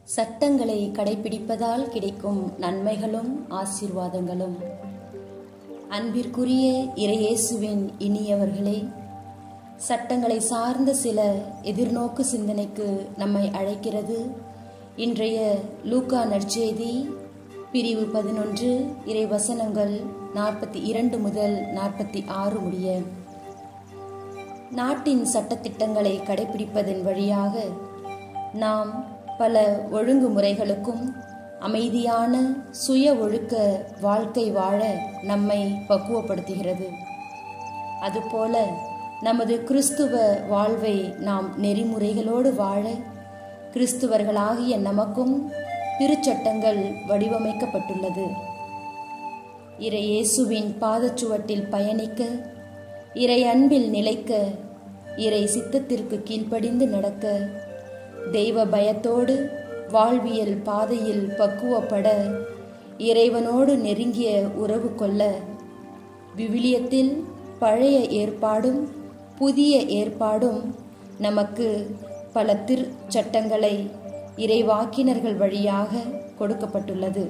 சட்டங்களை கடைபிடிப்பதால் கிடைக்கும் நன்மைகளும் ஆசீர்வாதங்களும் அன்பிற்குரிய இறையேசுவின் இனியவர்களே சட்டங்களை சார்ந்த சில எதிர்நோக்கு சிந்தனைக்கு நம்மை அழைக்கிறது இன்றைய லூக்கா நற்செய்தி பிரிவு பதினொன்று இறை வசனங்கள் நாற்பத்தி இரண்டு முதல் நாற்பத்தி ஆறு முடிய நாட்டின் சட்டத்திட்டங்களை கடைபிடிப்பதன் வழியாக நாம் பல ஒழுங்குமுறைகளுக்கும் அமைதியான சுய ஒழுக்க வாழ்க்கை வாழ நம்மை பக்குவப்படுத்துகிறது அதுபோல நமது கிறிஸ்துவ வாழ்வை நாம் நெறிமுறைகளோடு வாழ கிறிஸ்துவர்களாகிய நமக்கும் திருச்சட்டங்கள் வடிவமைக்கப்பட்டுள்ளது இறை இயேசுவின் பாதச்சுவட்டில் பயணிக்க இறை அன்பில் நிலைக்க இறை சித்தத்திற்கு கீழ்ப்படிந்து நடக்க தெய்வ பயத்தோடு வாழ்வியல் பாதையில் பக்குவப்பட இறைவனோடு நெருங்கிய உறவு கொள்ள விவிலியத்தில் பழைய ஏற்பாடும் புதிய ஏற்பாடும் நமக்கு பல திருச்சட்டங்களை இறைவாக்கினர்கள் வழியாக கொடுக்கப்பட்டுள்ளது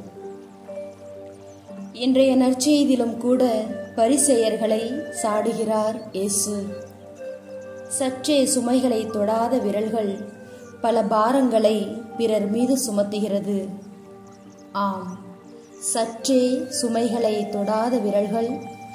இன்றைய நற்செய்திலும் கூட பரிசெயர்களை சாடுகிறார் இயேசு சற்றே சுமைகளை தொடாத விரல்கள் பல பாரங்களை பிறர் மீது சுமத்துகிறது ஆம் சற்றே சுமைகளை தொடாத விரல்கள்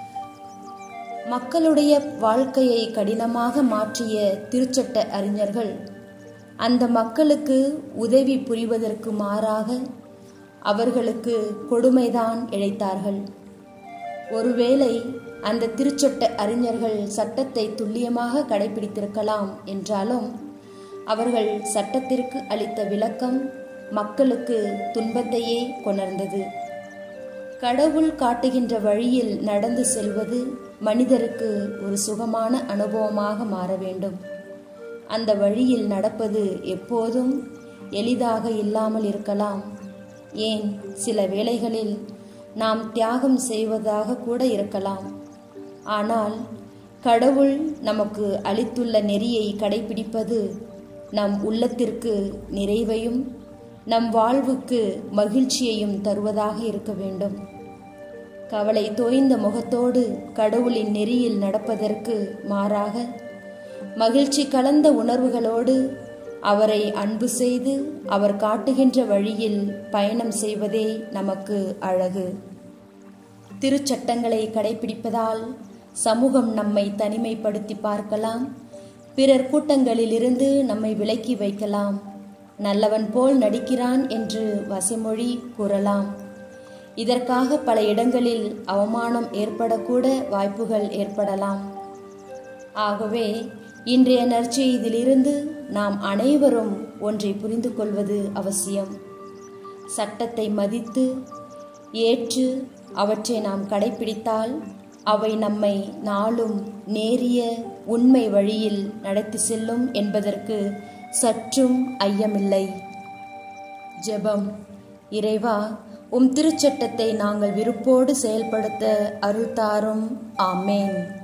மக்களுடைய வாழ்க்கையை கடினமாக மாற்றிய திருச்சட்ட அறிஞர்கள் அந்த மக்களுக்கு உதவி புரிவதற்கு மாறாக அவர்களுக்கு கொடுமைதான் இழைத்தார்கள் ஒருவேளை அந்த திருச்சட்ட அறிஞர்கள் சட்டத்தை துல்லியமாக கடைபிடித்திருக்கலாம் என்றாலும் அவர்கள் சட்டத்திற்கு அளித்த விளக்கம் மக்களுக்கு துன்பத்தையே கொணர்ந்தது கடவுள் காட்டுகின்ற வழியில் நடந்து செல்வது மனிதருக்கு ஒரு சுகமான அனுபவமாக மாற வேண்டும் அந்த வழியில் நடப்பது எப்போதும் எளிதாக இல்லாமல் இருக்கலாம் ஏன் சில வேளைகளில் நாம் தியாகம் செய்வதாக கூட இருக்கலாம் ஆனால் கடவுள் நமக்கு அளித்துள்ள நெறியை கடைபிடிப்பது நம் உள்ளத்திற்கு நிறைவையும் நம் வாழ்வுக்கு மகிழ்ச்சியையும் தருவதாக இருக்க வேண்டும் கவலை தோய்ந்த முகத்தோடு கடவுளின் நெறியில் நடப்பதற்கு மாறாக மகிழ்ச்சி கலந்த உணர்வுகளோடு அவரை அன்பு செய்து அவர் காட்டுகின்ற வழியில் பயணம் செய்வதே நமக்கு அழகு திருச்சட்டங்களை கடைபிடிப்பதால் சமூகம் நம்மை தனிமைப்படுத்தி பார்க்கலாம் பிறர் கூட்டங்களிலிருந்து நம்மை விலக்கி வைக்கலாம் நல்லவன் போல் நடிக்கிறான் என்று வசமொழி கூறலாம் இதற்காக பல இடங்களில் அவமானம் ஏற்படக்கூட வாய்ப்புகள் ஏற்படலாம் ஆகவே இன்றைய நற்செய்தியிலிருந்து நாம் அனைவரும் ஒன்றை புரிந்து கொள்வது அவசியம் சட்டத்தை மதித்து ஏற்று அவற்றை நாம் கடைபிடித்தால் அவை நம்மை நாளும் நேரிய உண்மை வழியில் நடத்தி செல்லும் என்பதற்கு சற்றும் ஐயமில்லை ஜெபம் இறைவா உம் திருச்சட்டத்தை நாங்கள் விருப்போடு செயல்படுத்த அருள் தாரும் ஆமேன்